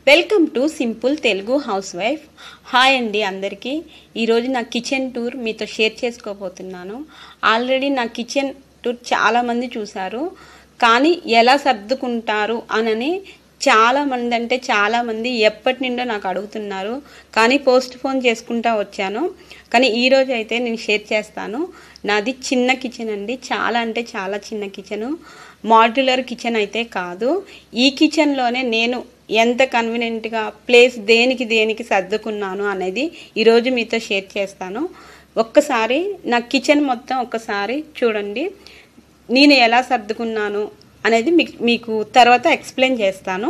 welcome to simple Telugu house wife hi అండి అందరికీ ఈరోజు నా కిచెన్ టూర్ మీతో షేర్ చేసుకోబోతున్నాను ఆల్రెడీ నా కిచెన్ టూర్ చాలామంది చూశారు కానీ ఎలా సర్దుకుంటారు అనని చాలా మంది అంటే చాలా మంది ఎప్పటి నుండో నాకు అడుగుతున్నారు కానీ పోస్ట్ పోన్ చేసుకుంటా వచ్చాను కానీ ఈ రోజు అయితే నేను షేర్ చేస్తాను నాది చిన్న కిచెన్ అండి చాలా అంటే చాలా చిన్న కిచెను మాడ్యులర్ కిచెన్ అయితే కాదు ఈ కిచెన్లోనే నేను ఎంత కన్వీనియంట్గా ప్లేస్ దేనికి దేనికి సర్దుకున్నాను అనేది ఈరోజు మీతో షేర్ చేస్తాను ఒక్కసారి నా కిచెన్ మొత్తం ఒక్కసారి చూడండి నేను ఎలా సర్దుకున్నాను అనేది మీకు మీకు తర్వాత ఎక్స్ప్లెయిన్ చేస్తాను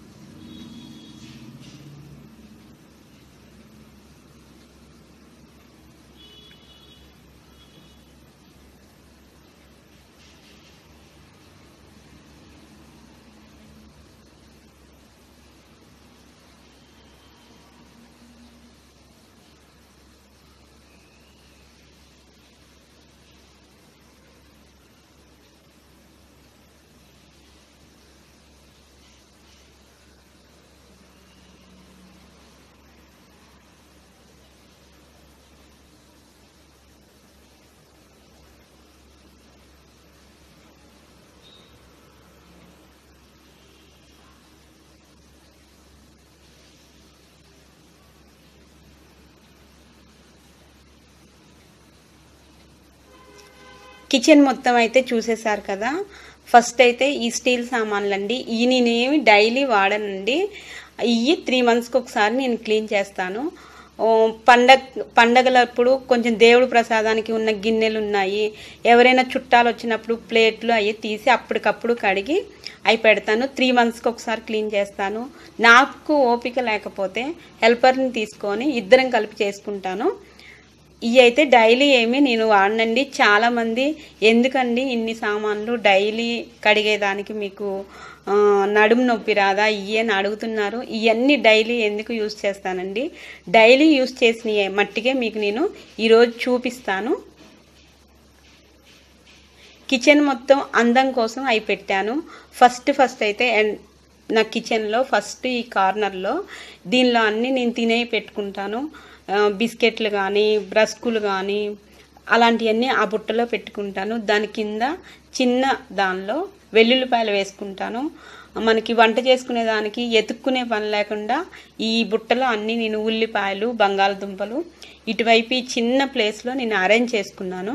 కిచెన్ మొత్తం అయితే చూసేశారు కదా ఫస్ట్ అయితే ఈ స్టీల్ సామాన్లు అండి ఈ నేనేమి డైలీ వాడనండి ఇవి త్రీ మంత్స్కి ఒకసారి నేను క్లీన్ చేస్తాను పండగ పండగలప్పుడు కొంచెం దేవుడు ప్రసాదానికి ఉన్న గిన్నెలు ఉన్నాయి ఎవరైనా చుట్టాలు వచ్చినప్పుడు ప్లేట్లు అవి తీసి అప్పటికప్పుడు కడిగి అవి పెడతాను త్రీ మంత్స్కి ఒకసారి క్లీన్ చేస్తాను నాకు ఓపిక లేకపోతే హెల్పర్ని తీసుకొని ఇద్దరం కలిపి చేసుకుంటాను ఇవి అయితే డైలీ ఏమీ నేను వాడనండి చాలామంది ఎందుకండి ఇన్ని సామాన్లు డైలీ కడిగేదానికి మీకు నడుము నొప్పి రాదా ఇవి అని అడుగుతున్నారు ఇవన్నీ డైలీ ఎందుకు యూజ్ చేస్తానండి డైలీ యూజ్ చేసిన మట్టికే మీకు నేను ఈరోజు చూపిస్తాను కిచెన్ మొత్తం అందం కోసం అవి పెట్టాను ఫస్ట్ ఫస్ట్ అయితే నా కిచెన్లో ఫస్ట్ ఈ కార్నర్లో దీనిలో అన్నీ నేను తినేవి పెట్టుకుంటాను బిస్కెట్లు కానీ బ్రస్కులు కానీ అలాంటివన్నీ ఆ బుట్టలో పెట్టుకుంటాను దాని కింద చిన్న దానిలో వెల్లుల్లిపాయలు వేసుకుంటాను మనకి వంట చేసుకునే దానికి ఎతుక్కునే పని లేకుండా ఈ బుట్టలో అన్నీ నేను ఉల్లిపాయలు బంగాళదుంపలు ఇటువైపు ఈ చిన్న ప్లేస్లో నేను అరేంజ్ చేసుకున్నాను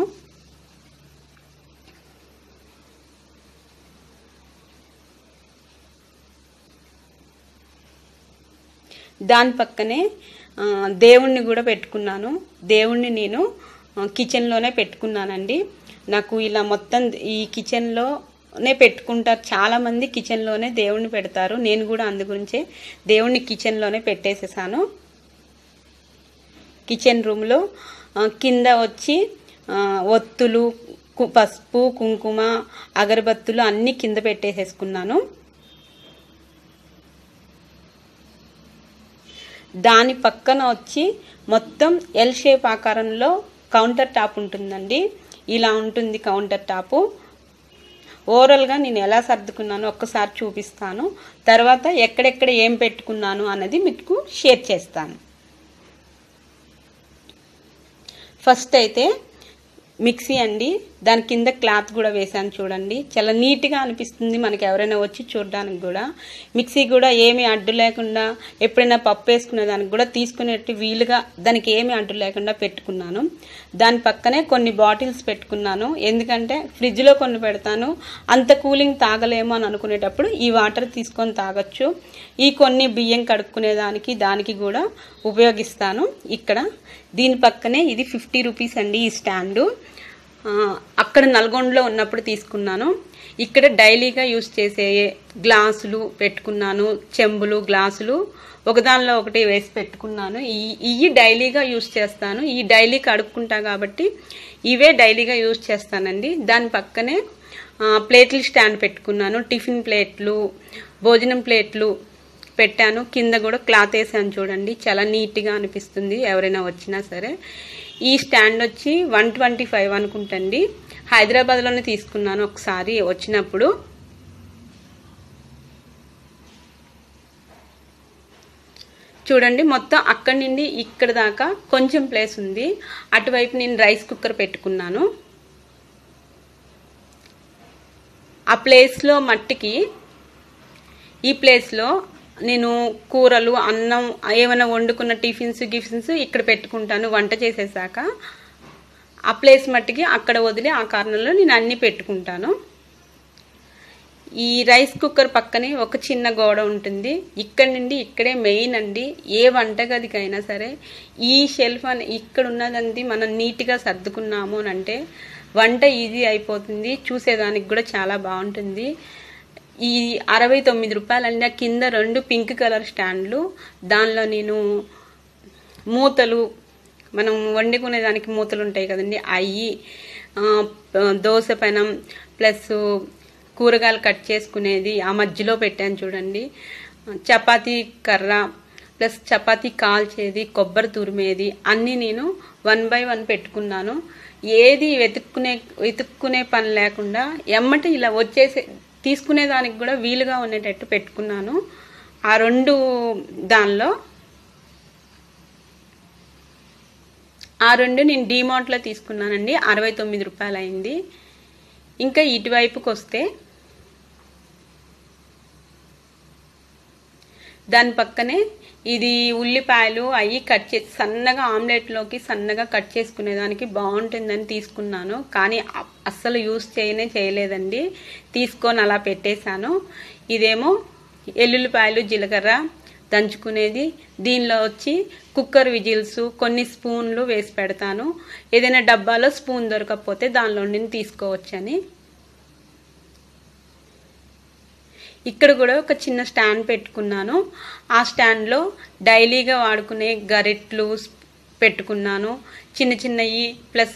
దాని పక్కనే దేవుణ్ణి కూడా పెట్టుకున్నాను దేవుణ్ణి నేను కిచెన్లోనే పెట్టుకున్నానండి నాకు ఇలా మొత్తం ఈ కిచెన్లోనే పెట్టుకుంటారు చాలామంది కిచెన్లోనే దేవుణ్ణి పెడతారు నేను కూడా అందు గురించే దేవుణ్ణి కిచెన్లోనే పెట్టేసేసాను కిచెన్ రూమ్లో కింద వచ్చి ఒత్తులు పసుపు కుంకుమ అగరబత్తులు అన్నీ కింద పెట్టేసేసుకున్నాను దాని పక్కన వచ్చి మొత్తం ఎల్ షేప్ ఆకారంలో కౌంటర్ టాప్ ఉంటుందండి ఇలా ఉంటుంది కౌంటర్ టాపు ఓవరాల్గా నేను ఎలా సర్దుకున్నానో ఒక్కసారి చూపిస్తాను తర్వాత ఎక్కడెక్కడ ఏం పెట్టుకున్నాను అన్నది మీకు షేర్ చేస్తాను ఫస్ట్ అయితే మిక్సీ అండి దాని కింద క్లాత్ కూడా వేసాను చూడండి చాలా నీట్గా అనిపిస్తుంది మనకి ఎవరైనా వచ్చి చూడడానికి కూడా మిక్సీ కూడా ఏమీ అడ్డు లేకుండా ఎప్పుడైనా పప్పు వేసుకునే దానికి కూడా తీసుకునేట్టు వీలుగా దానికి ఏమీ అడ్డు లేకుండా పెట్టుకున్నాను దాని పక్కనే కొన్ని బాటిల్స్ పెట్టుకున్నాను ఎందుకంటే ఫ్రిడ్జ్లో కొన్ని పెడతాను అంత కూలింగ్ తాగలేమో అని అనుకునేటప్పుడు ఈ వాటర్ తీసుకొని తాగొచ్చు ఈ కొన్ని బియ్యం కడుక్కునే దానికి దానికి కూడా ఉపయోగిస్తాను ఇక్కడ దీని పక్కనే ఇది ఫిఫ్టీ రూపీస్ అండి ఈ స్టాండు అక్కడ నల్గొండలో ఉన్నప్పుడు తీసుకున్నాను ఇక్కడ డైలీగా యూస్ చేసే గ్లాసులు పెట్టుకున్నాను చెంబులు గ్లాసులు ఒకదానిలో ఒకటి వేసి పెట్టుకున్నాను ఇవి డైలీగా యూస్ చేస్తాను ఈ డైలీ కడుక్కుంటా కాబట్టి ఇవే డైలీగా యూస్ చేస్తానండి దాని పక్కనే ప్లేట్ల స్టాండ్ పెట్టుకున్నాను టిఫిన్ ప్లేట్లు భోజనం ప్లేట్లు పెట్టాను కింద కూడా క్లాత్ వేసాను చూడండి చాలా నీట్గా అనిపిస్తుంది ఎవరైనా వచ్చినా సరే ఈ స్టాండ్ వచ్చి వన్ ట్వంటీ ఫైవ్ అనుకుంటండి హైదరాబాద్లోనే తీసుకున్నాను ఒకసారి వచ్చినప్పుడు చూడండి మొత్తం అక్కడి నుండి ఇక్కడ దాకా కొంచెం ప్లేస్ ఉంది అటువైపు నేను రైస్ కుక్కర్ పెట్టుకున్నాను ఆ ప్లేస్లో మట్టికి ఈ ప్లేస్లో నేను కూరలు అన్నం ఏమైనా వండుకున్న టిఫిన్స్ గిఫిన్స్ ఇక్కడ పెట్టుకుంటాను వంట చేసేసాక ఆ ప్లేస్ మట్టికి అక్కడ వదిలి ఆ కార్నర్లో నేను అన్నీ పెట్టుకుంటాను ఈ రైస్ కుక్కర్ పక్కనే ఒక చిన్న గోడ ఉంటుంది ఇక్కడ నుండి ఇక్కడే మెయిన్ అండి ఏ వంటగదికైనా సరే ఈ షెల్ఫ్ అని ఇక్కడ ఉన్నదండి మనం నీట్గా సర్దుకున్నాము అని అంటే వంట ఈజీ అయిపోతుంది చూసేదానికి కూడా చాలా బాగుంటుంది ఈ అరవై తొమ్మిది రూపాయలండి ఆ కింద రెండు పింక్ కలర్ స్టాండ్లు దానిలో నేను మూతలు మనం వండుకునే దానికి మూతలు ఉంటాయి కదండి అవి దోశ పెనం ప్లస్ కూరగాయలు కట్ చేసుకునేది ఆ మధ్యలో పెట్టాను చూడండి చపాతీ కర్ర ప్లస్ చపాతీ కాల్చేది కొబ్బరి తురిమేది అన్నీ నేను వన్ బై వన్ పెట్టుకున్నాను ఏది వెతుక్కునే వెతుక్కునే పని లేకుండా ఎమ్మటి ఇలా వచ్చేసే తీసుకునే దానికి కూడా వీలుగా ఉండేటట్టు పెట్టుకున్నాను ఆ రెండు దానిలో ఆ రెండు నేను డీమార్ట్లో తీసుకున్నానండి అరవై తొమ్మిది రూపాయలు అయింది ఇంకా ఇటువైపుకి వస్తే దాని పక్కనే ఇది ఉల్లిపాయలు అవి కట్ చేసి సన్నగా ఆమ్లెట్లోకి సన్నగా కట్ చేసుకునేదానికి బాగుంటుందని తీసుకున్నాను కానీ అస్సలు యూస్ చేయనే చేయలేదండి తీసుకొని అలా పెట్టేశాను ఇదేమో ఎల్లుల్లిపాయలు జీలకర్ర దంచుకునేది దీనిలో వచ్చి కుక్కర్ విజిల్స్ కొన్ని స్పూన్లు వేసి పెడతాను ఏదైనా డబ్బాలో స్పూన్ దొరకకపోతే దానిలో నుండి తీసుకోవచ్చని ఇక్కడ కూడా ఒక చిన్న స్టాండ్ పెట్టుకున్నాను ఆ స్టాండ్లో డైలీగా వాడుకునే గరిట్లు పెట్టుకున్నాను చిన్న చిన్నవి ప్లస్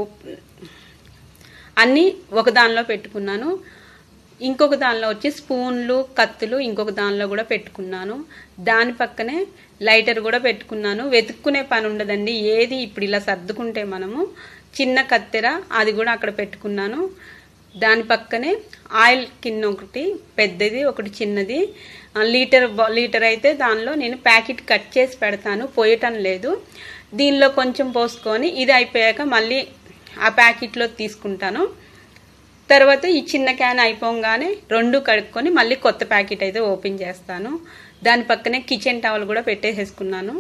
అన్నీ ఒక దానిలో పెట్టుకున్నాను ఇంకొక దానిలో వచ్చి స్పూన్లు కత్తులు ఇంకొక దానిలో కూడా పెట్టుకున్నాను దాని పక్కనే లైటర్ కూడా పెట్టుకున్నాను వెతుక్కునే పని ఉండదండి ఏది ఇప్పుడు ఇలా సర్దుకుంటే మనము చిన్న కత్తెర అది కూడా అక్కడ పెట్టుకున్నాను దాని పక్కనే ఆయిల్ కింద ఒకటి పెద్దది ఒకటి చిన్నది లీటర్ లీటర్ అయితే దానిలో నేను ప్యాకెట్ కట్ చేసి పెడతాను పోయటం లేదు దీనిలో కొంచెం పోసుకొని ఇది అయిపోయాక మళ్ళీ ఆ ప్యాకెట్లో తీసుకుంటాను తర్వాత ఈ చిన్న క్యాన్ అయిపోగానే రెండు కడుక్కొని మళ్ళీ కొత్త ప్యాకెట్ అయితే ఓపెన్ చేస్తాను దాని పక్కనే కిచెన్ టవల్ కూడా పెట్టేసేసుకున్నాను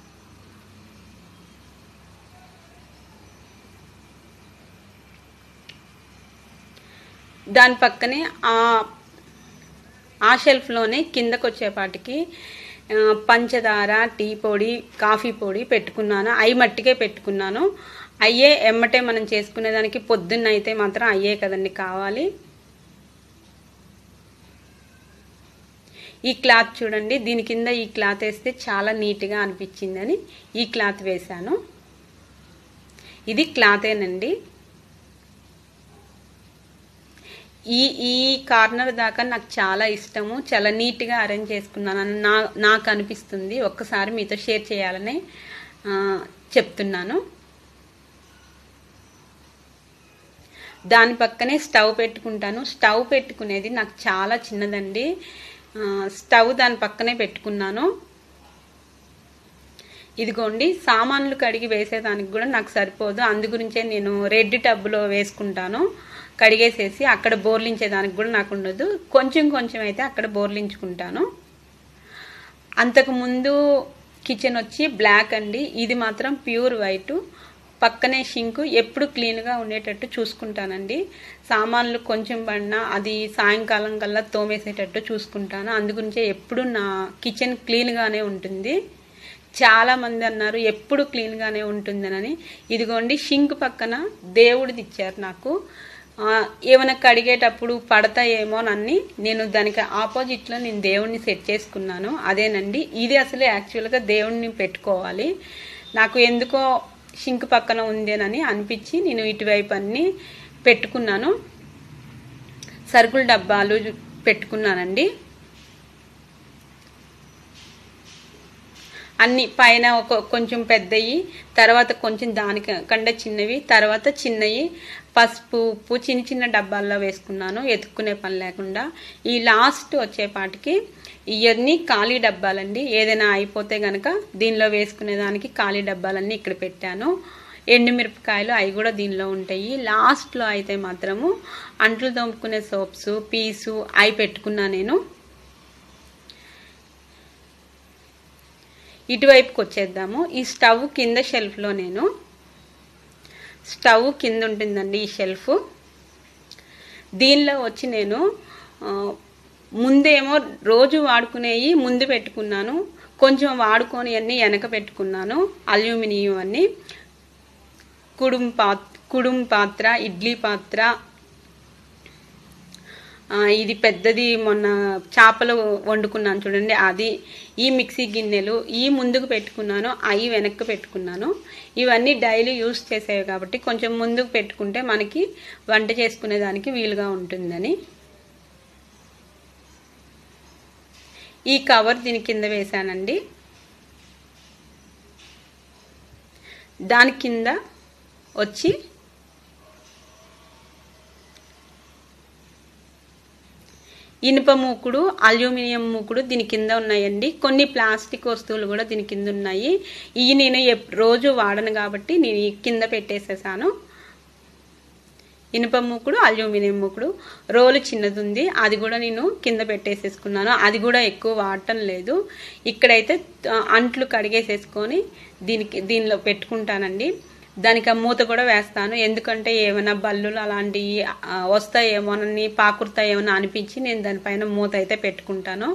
దాని పక్కనే ఆ ఆ షెల్ఫ్లోనే కిందకు వచ్చేపాటికి పంచదార టీ పొడి కాఫీ పొడి పెట్టుకున్నాను అవి మట్టికే పెట్టుకున్నాను అయ్యే ఎమ్మటే మనం చేసుకునేదానికి పొద్దున్న అయితే మాత్రం అయ్యే కదండి కావాలి ఈ క్లాత్ చూడండి దీని కింద ఈ క్లాత్ వేస్తే చాలా నీట్గా అనిపించిందని ఈ క్లాత్ వేశాను ఇది క్లాతేనండి ఈ ఈ కార్నర్ దాకా నాకు చాలా ఇష్టము చాలా నీట్గా అరేంజ్ చేసుకున్నాను నా నాకు అనిపిస్తుంది ఒక్కసారి మీతో షేర్ చేయాలని చెప్తున్నాను దాని పక్కనే స్టవ్ పెట్టుకుంటాను స్టవ్ పెట్టుకునేది నాకు చాలా చిన్నదండి స్టవ్ దాని పక్కనే పెట్టుకున్నాను ఇదిగోండి సామాన్లు కడిగి వేసేదానికి కూడా నాకు సరిపోదు అందు గురించే నేను రెడ్ టబ్లో వేసుకుంటాను కడిగేసేసి అక్కడ బోర్లించేదానికి కూడా నాకు ఉండదు కొంచెం కొంచెం అయితే అక్కడ బోర్లించుకుంటాను అంతకుముందు కిచెన్ వచ్చి బ్లాక్ అండి ఇది మాత్రం ప్యూర్ వైట్ పక్కనే షింకు ఎప్పుడు క్లీన్గా ఉండేటట్టు చూసుకుంటానండి సామాన్లు కొంచెం పడినా అది సాయంకాలం కల్లా తోమేసేటట్టు చూసుకుంటాను అందుగురించే ఎప్పుడు నా కిచెన్ క్లీన్గానే ఉంటుంది చాలా మంది అన్నారు ఎప్పుడు క్లీన్గానే ఉంటుందనని ఇదిగోండి షింక్ పక్కన దేవుడిది ఇచ్చారు నాకు ఏమైనా కడిగేటప్పుడు పడతాయేమోనని నేను దానికి ఆపోజిట్లో నేను దేవుడిని సెట్ చేసుకున్నాను అదేనండి ఇది అసలు యాక్చువల్గా దేవుడిని పెట్టుకోవాలి నాకు ఎందుకో షింక్ పక్కన ఉందేనని అనిపించి నేను ఇటువైపు అన్ని పెట్టుకున్నాను సరుకుల డబ్బాలు పెట్టుకున్నానండి అన్ని పైన ఒక కొంచెం పెద్దవి తర్వాత కొంచెం దాని కంటే చిన్నవి తర్వాత చిన్నవి పసుపు ఉప్పు చిన్న చిన్న డబ్బాల్లో వేసుకున్నాను ఎత్తుక్కునే పని లేకుండా ఈ లాస్ట్ వచ్చేపాటికి ఇవన్నీ ఖాళీ డబ్బాలండి ఏదైనా అయిపోతే గనక దీనిలో వేసుకునేదానికి ఖాళీ డబ్బాలన్నీ ఇక్కడ పెట్టాను ఎండుమిరపకాయలు అవి కూడా దీనిలో ఉంటాయి లాస్ట్లో అయితే మాత్రము అంట్లు తోముకునే సోప్స్ పీసు అవి పెట్టుకున్నా నేను ఇటువైపుకి వచ్చేద్దాము ఈ స్టవ్ కింద షెల్ఫ్లో నేను స్టవ్ కింద ఉంటుందండి ఈ షెల్ఫ్ దీనిలో వచ్చి నేను ఆ, ముందేమో రోజు వాడుకునేవి ముందు పెట్టుకున్నాను కొంచెం వాడుకొని అన్నీ వెనక పెట్టుకున్నాను అల్యూమినియం అన్నీ కుడుం పాత్ కుడుం పాత్ర ఇడ్లీ పాత్ర ఆ, ఇది పెద్దది మొన్న చేపలు వండుకున్నాను చూడండి అది ఈ మిక్సీ గిన్నెలు ఈ ముందుకు పెట్టుకున్నాను అవి వెనక్కి పెట్టుకున్నాను ఇవన్నీ డైలీ యూస్ చేసేవి కాబట్టి కొంచెం ముందుకు పెట్టుకుంటే మనకి వంట చేసుకునే దానికి వీలుగా ఉంటుందని ఈ కవర్ దీని కింద వేసానండి దాని కింద వచ్చి ఇనుప మూకుడు అల్యూమినియం మూకుడు దీని కింద ఉన్నాయండి కొన్ని ప్లాస్టిక్ వస్తువులు కూడా దీని కింద ఉన్నాయి ఇవి నేను ఎప్- రోజు వాడను కాబట్టి నేను ఈ కింద పెట్టేసేసాను ఇనుప మూకుడు అల్యూమినియం మూకుడు రోలు చిన్నది ఉంది అది కూడా నేను కింద పెట్టేసేసుకున్నాను అది కూడా ఎక్కువ వాడటం లేదు ఇక్కడైతే ఆ, అంట్లు కడిగేసేసుకొని దీనికి దీనిలో పెట్టుకుంటానండి దానికి ఆ మూత కూడా వేస్తాను ఎందుకంటే ఏమైనా బల్లులు అలాంటివి ఆ, వస్తాయేమోనని పాకురుతాయేమో అనిపించి నేను దానిపైన మూత అయితే పెట్టుకుంటాను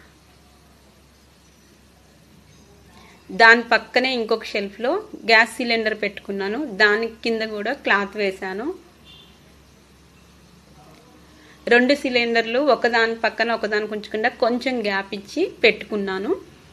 దాని పక్కనే ఇంకొక షెల్ఫ్లో గ్యాస్ సిలిండర్ పెట్టుకున్నాను దాని కింద కూడా క్లాత్ వేశాను రెండు సిలిండర్లు ఒకదాని పక్కన ఒకదానికి ఉంచకుండా కొంచెం గ్యాప్ ఇచ్చి పెట్టుకున్నాను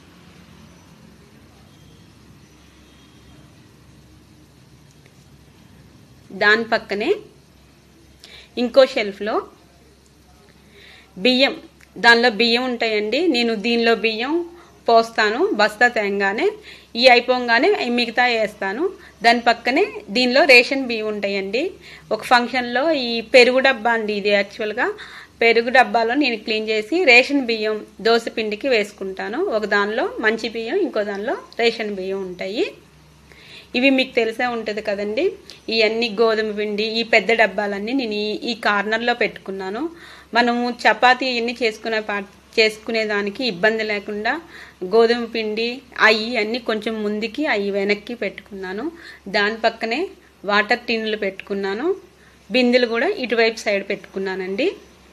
దాని పక్కనే ఇంకో షెల్ఫ్లో బియ్యం దానిలో బియ్యం ఉంటాయండి నేను దీనిలో బియ్యం పోస్తాను బస్తా తేంగానే ఈ అయిపోగానే అవి మిగతా వేస్తాను దాని పక్కనే దీనిలో రేషన్ బియ్యం ఉంటాయండి ఒక ఫంక్షన్లో ఈ పెరుగు డబ్బా అండి ఇది యాక్చువల్గా పెరుగు డబ్బాలో నేను క్లీన్ చేసి రేషన్ బియ్యం దోశ పిండికి వేసుకుంటాను ఒక దానిలో మంచి బియ్యం ఇంకో దానిలో రేషన్ బియ్యం ఉంటాయి ఇవి మీకు తెలిసే ఉంటుంది కదండి ఇవన్నీ గోధుమ పిండి ఈ పెద్ద డబ్బాలన్నీ నేను ఈ ఈ కార్నర్లో పెట్టుకున్నాను మనము చపాతీ ఇవన్నీ చేసుకునే పా చేసుకునే దానికి ఇబ్బంది లేకుండా గోధుమ పిండి అవి అన్నీ కొంచెం ముందుకి అవి వెనక్కి పెట్టుకున్నాను దాని పక్కనే వాటర్ టిన్లు పెట్టుకున్నాను బిందెలు కూడా ఇటువైపు సైడ్ పెట్టుకున్నానండి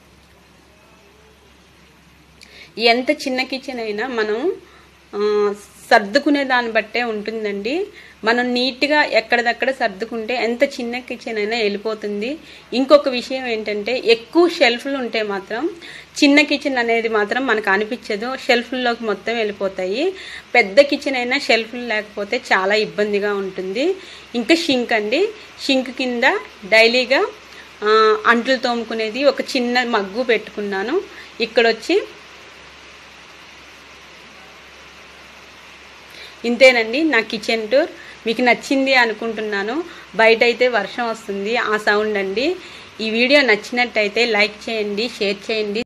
ఎంత చిన్న కిచెన్ అయినా మనం ఆ, సర్దుకునే దాన్ని బట్టే ఉంటుందండి మనం నీట్గా ఎక్కడిదక్కడ సర్దుకుంటే ఎంత చిన్న కిచెన్ అయినా వెళ్ళిపోతుంది ఇంకొక విషయం ఏంటంటే ఎక్కువ షెల్ఫ్లు ఉంటే మాత్రం చిన్న కిచెన్ అనేది మాత్రం మనకు అనిపించదు షెల్ఫ్ల్లోకి మొత్తం వెళ్ళిపోతాయి పెద్ద కిచెన్ అయినా షెల్ఫ్లు లేకపోతే చాలా ఇబ్బందిగా ఉంటుంది ఇంకా షింక్ అండి షింక్ కింద డైలీగా ఆ, అంట్లు తోముకునేది ఒక చిన్న మగ్గు పెట్టుకున్నాను ఇక్కడ వచ్చి ఇంతేనండి నా కిచెన్ టూర్ మీకు నచ్చింది అనుకుంటున్నాను బయట అయితే వర్షం వస్తుంది ఆ సౌండ్ అండి ఈ వీడియో నచ్చినట్టయితే లైక్ చేయండి షేర్ చేయండి